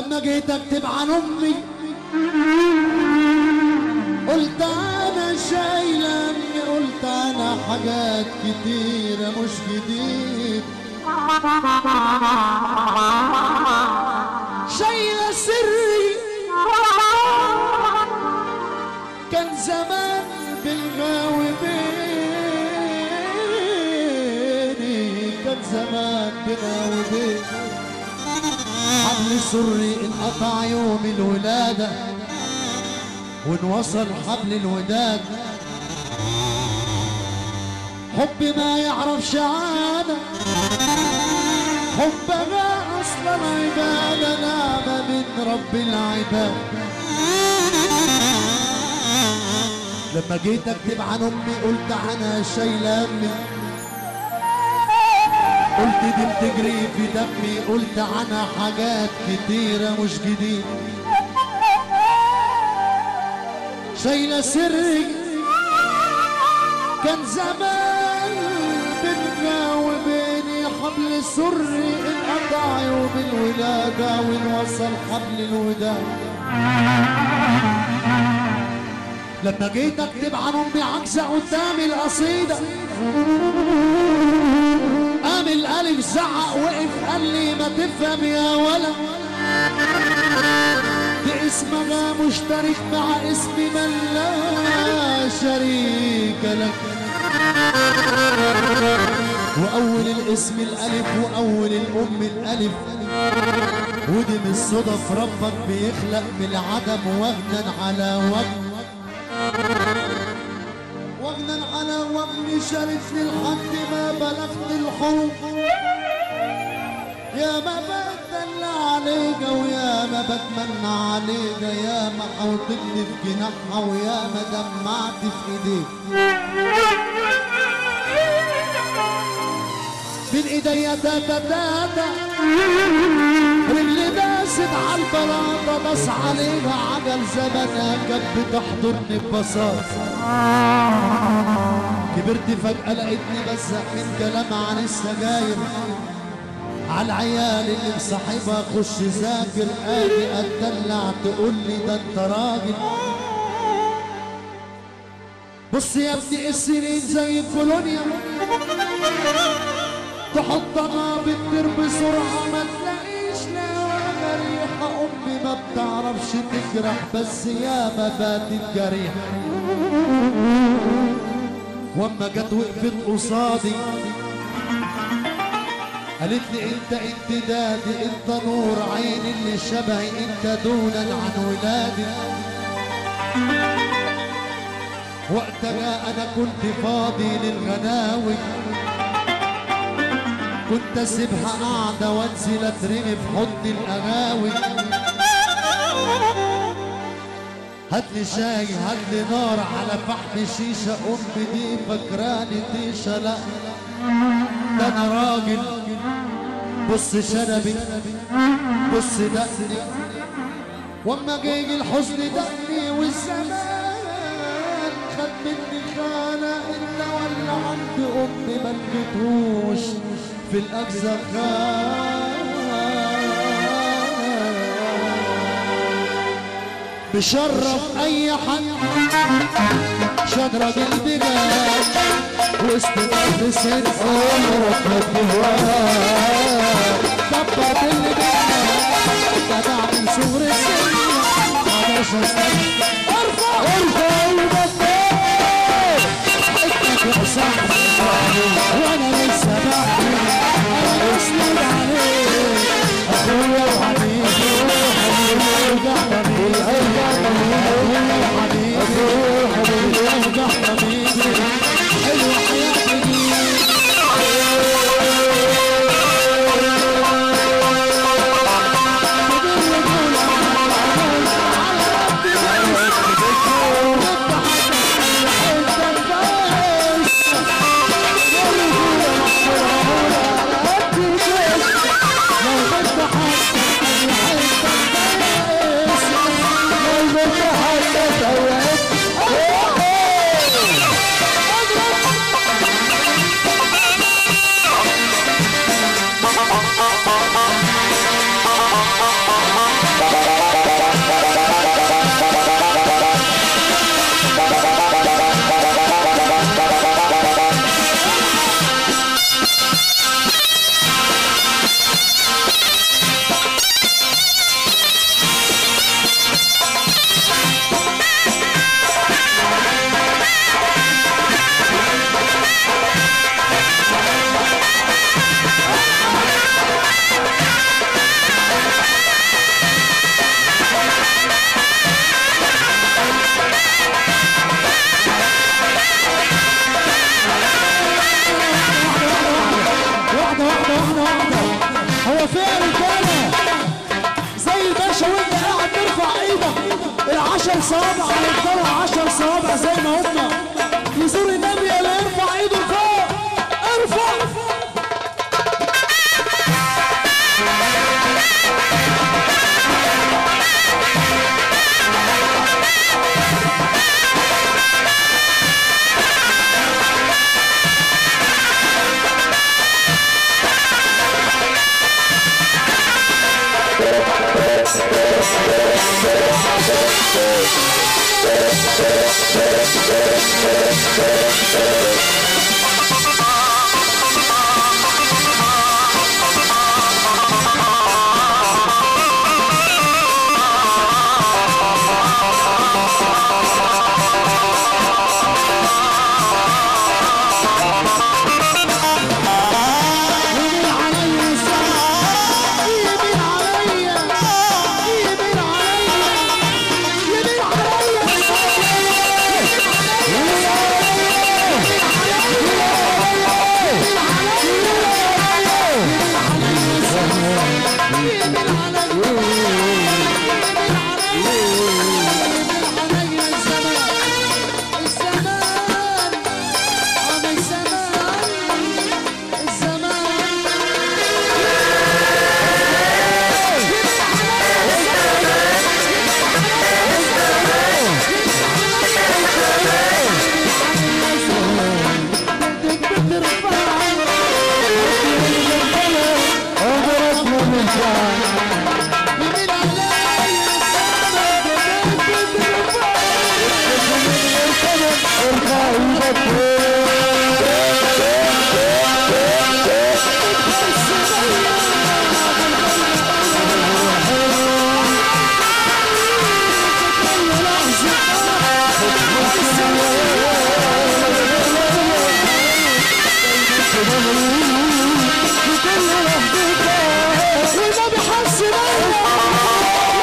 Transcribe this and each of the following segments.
لما جيت اكتب عن امي قلت انا شايله امي قلت انا حاجات كتيره مش جديد شايله سري كان زمان بالغاوي بيني كان زمان بينا وبين حبل سري انقطع يوم الولادة وانوصل حبل الوداد حب ما يعرف شعانة حبنا أصلا عبادة نعمة من رب العباد لما جيت اكتب عن امي قلت عنها شايله امي قلت دي بتجري في دمي قلت عنها حاجات كتيرة مش جديد شايلة سري كان زمان بيننا وبيني حبل سري انقطع يوم الولادة وانوصل حبل الوداد لما جيت اكتب عن امي عكسة قدامي القصيدة قام الالف زعق وقف قال لي ما تفهم يا ولا دي اسمها مشترك مع اسم من لا شريك لك واول الاسم الالف واول الام الالف ودي من الصدف ربك بيخلق من العدم وغنا على وغن وغنا على وغن شرفني لحد ما بلغت الحب يا ما بتدلع عليك ويا ما بتمنى عليك يا ما حوطتني في جناحها ويا ما دمعت في ايديك من ايديا تاتا تاتا رجلي داست على البلاطة داس عليها عجل زمنها كانت بتحضرني ببساطة كبرت فجأة لقيتني بزق من كلام عن السجاير على العيال اللي مصاحبها خش ذاكر اجي اتدلع تقول لي ده انت راجل بص يا ابني السنين زي الكولونيا تحطها بتطير بسرعة ما تلاقيش لا ريحة أمي ما بتعرفش تجرح بس يا ما باتت جريحة واما جت وقفت قصادي قالت لي انت امتدادي انت نور عيني اللي شبهي انت دونا عن ولادي وقتها انا كنت فاضي للغناوي كنت اسيبها قاعدة وانزل اترمي في حضن الاغاوي هاتلي شاي هاتلي نار على فحم شيشة امي دي فكراني طيشة لا ده انا راجل بص شنبي بص دقني واما جيجي الحزن دقني والزمان خد مني خانة انت ولا عند امي ما لقيتهوش في الاجزاء بشرف اي حد شاد راجل بجد وسط مجلس عمرك هتهواه دبرت اللي بينا جدع من صغر السن معلش ارفع ارفع المبدأ حكمك يا صاحبي وانا لسه بحكي انا مسند عليك اخويا وحبيبي وحبيبي ارجع حبيبي ارجع حبيبي حبيبي ارجع حبيبي حلوه حياتي دي عشر صوابع هيفضلوا عشر صوابع زي ما هم يزور النبي اللي يرفع ايده لفوق ارفع يمين عليا الزمن يمين عليا يمين عليا يمين عليا والنبي حس بيا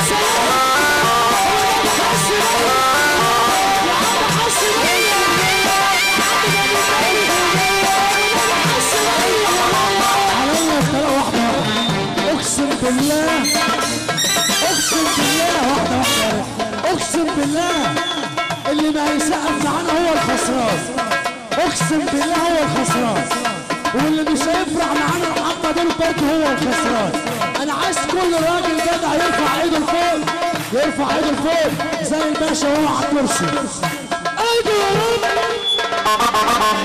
عليا بطريقة واحدة اقسم بالله اقسم بالله واحدة واحدة اقسم بالله اللي ما هيسقف معانا هو الخسران اقسم بالله هو الخسران واللي مش هيفرح معانا الحبة دول برضه هو الخسران انا عايز كل راجل جدع يرفع ايده لفوق يرفع ايده لفوق زي الباشا وهو على الكرسي ايده يا رب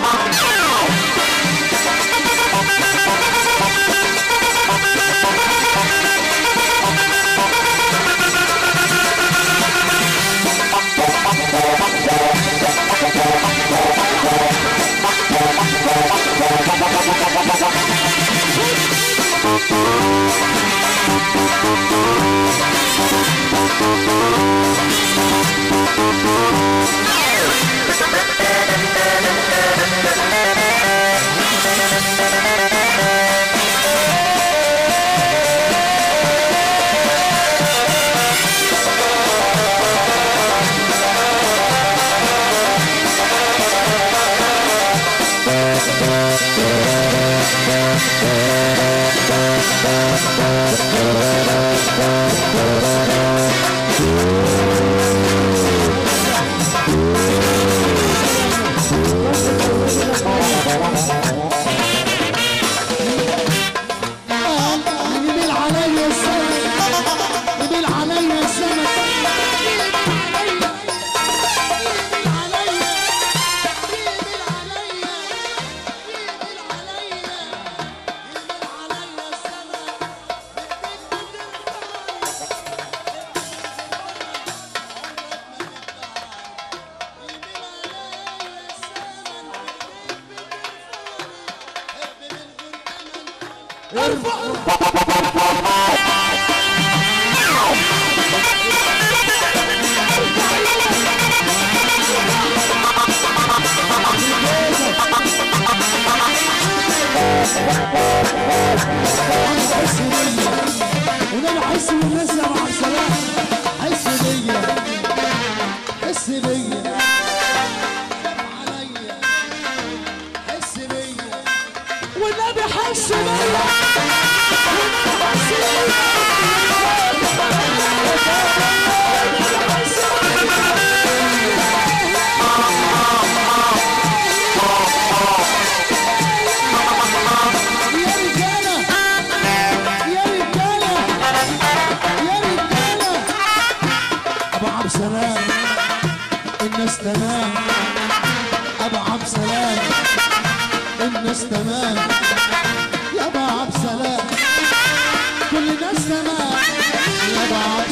يميل عليا الزمن يميل عليا الزمن يميل عليا يميل عليا يميل عليا يميل عليا يميل عليا الزمن وانا بحس بالناس يا مع السلامه حس بيا حس بيا عليا حس بيا والنبي حس بيا والنبي حس بيا عبد سلام الناس تمام ابو عبد سلام الناس تمام يا ابو عبد سلام كل الناس تمام يا ابو عبد